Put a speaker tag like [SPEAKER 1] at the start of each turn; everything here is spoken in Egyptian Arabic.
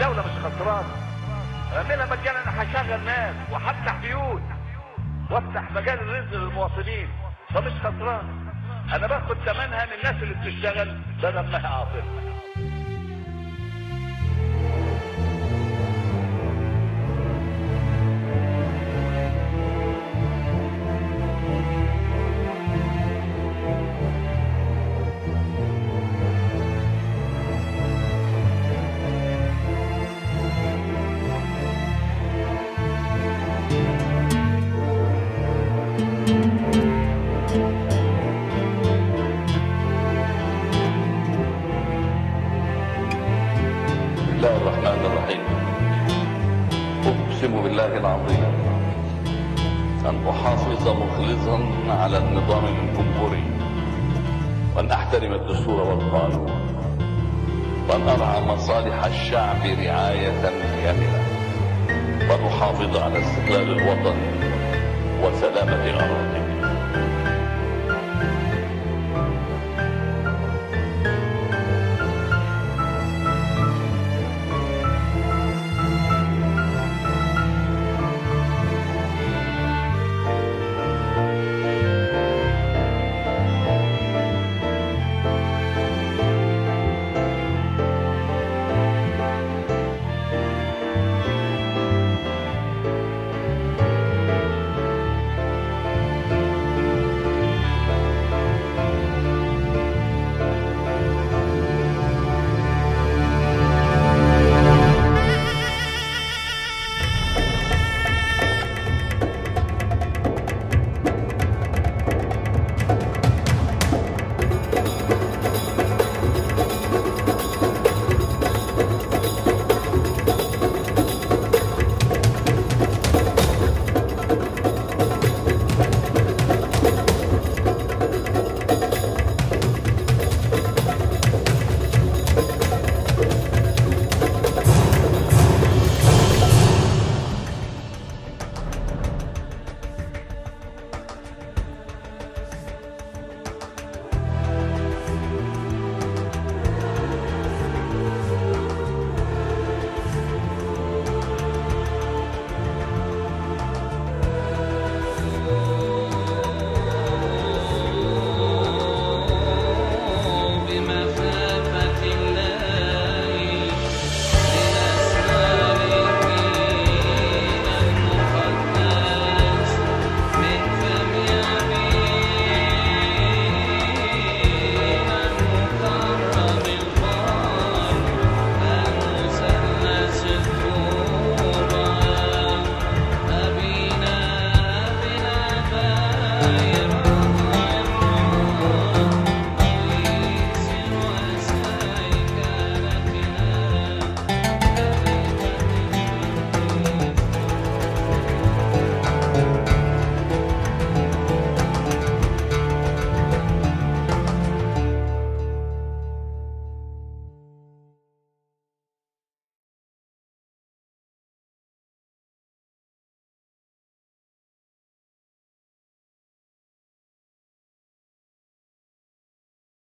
[SPEAKER 1] الدولة مش خسرانة اعملها مجانا انا هشغل ناس وهفتح بيوت وافتح مجال الرزق للمواطنين فمش خسران انا باخد ثمنها من الناس اللي بتشتغل بدل ما هي عاطله
[SPEAKER 2] بسم الله الرحمن الرحيم أقسم بالله العظيم أن أحافظ مخلصا على النظام الجمهوري وأن أحترم الدستور والقانون وأن أرعى مصالح الشعب رعاية كاملة وأن أحافظ على استقلال الوطن وسلامة أراضيه